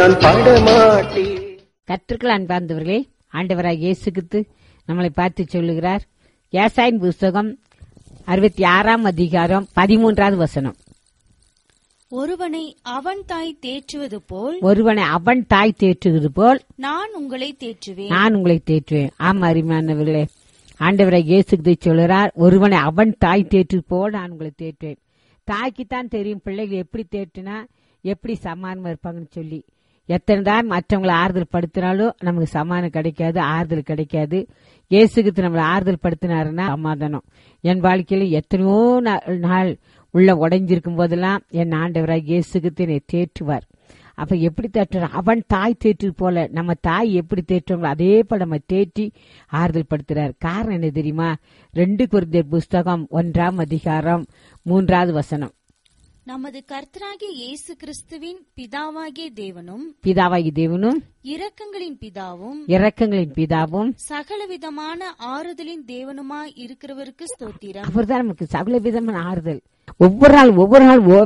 நான் படமாட்டேன் கற்றுக்கள் அன்பார்ந்தவர்களே ஆண்டவராக இயேசுகித்து நம்மளை பார்த்து சொல்லுகிறார் ஏசாயின் புஸ்தகம் அறுபத்தி ஆறாம் அதிகாரம் பதிமூன்றாவது வசனம் ஒருவனை அவன் தாய் தேற்றுவது போல் ஒருவனை அவன் தாய் தேற்றுவது போல் நான் உங்களை தேற்றுவேன் நான் உங்களை தேற்றுவேன் ஆமா அருமையானவர்களே ஆண்டவரை இயேசுக்கு சொல்லுறார் ஒருவனை அவன் தாய் தேற்று போல் நான் உங்களை தேற்றுவேன் தாய்க்குத்தான் தெரியும் பிள்ளைகள் எப்படி தேற்றுனா எப்படி சமானமா இருப்பாங்கன்னு சொல்லி எத்தனை தான் மற்றவங்களை ஆறுதல் படுத்தினாலும் நமக்கு சமானம் கிடைக்காது ஆறுதல் கிடைக்காது இயேசுக்கு நம்மளை ஆறுதல் படுத்தினாருன்னா சமாதானம் என் வாழ்க்கையில எத்தனையோ நா- நாள் உள்ள உடைஞ்சிருக்கும் போதெல்லாம் என் ஆண்டவராக இயேசுக்கு என்னை தேற்றுவார் அப்ப எப்படி தேற்றுறான் அவன் தாய் தேற்று போல நம்ம தாய் எப்படி தேற்றுவாங்களோ அதே போல நம்ம தேற்றி ஆறுதல் படுத்துறார் காரணம் என்ன தெரியுமா ரெண்டு குருந்தியர் புஸ்தகம் ஒன்றாம் அதிகாரம் மூன்றாவது வசனம் நமது கர்த்தராகிய இயேசு கிறிஸ்துவின் பிதாவாகிய தேவனும் பிதாவாகி தேவனும் இரக்கங்களின் பிதாவும் இரக்கங்களின் பிதாவும் சகலவிதமான ஆறுதலின் தேவனுமாய் இருக்கிறவருக்கு ஸ்தோத்திரம் அவர்தான் நமக்கு சகல விதமான ஆறுதல் ஒவ்வொரு நாள் ஒவ்வொரு நாள்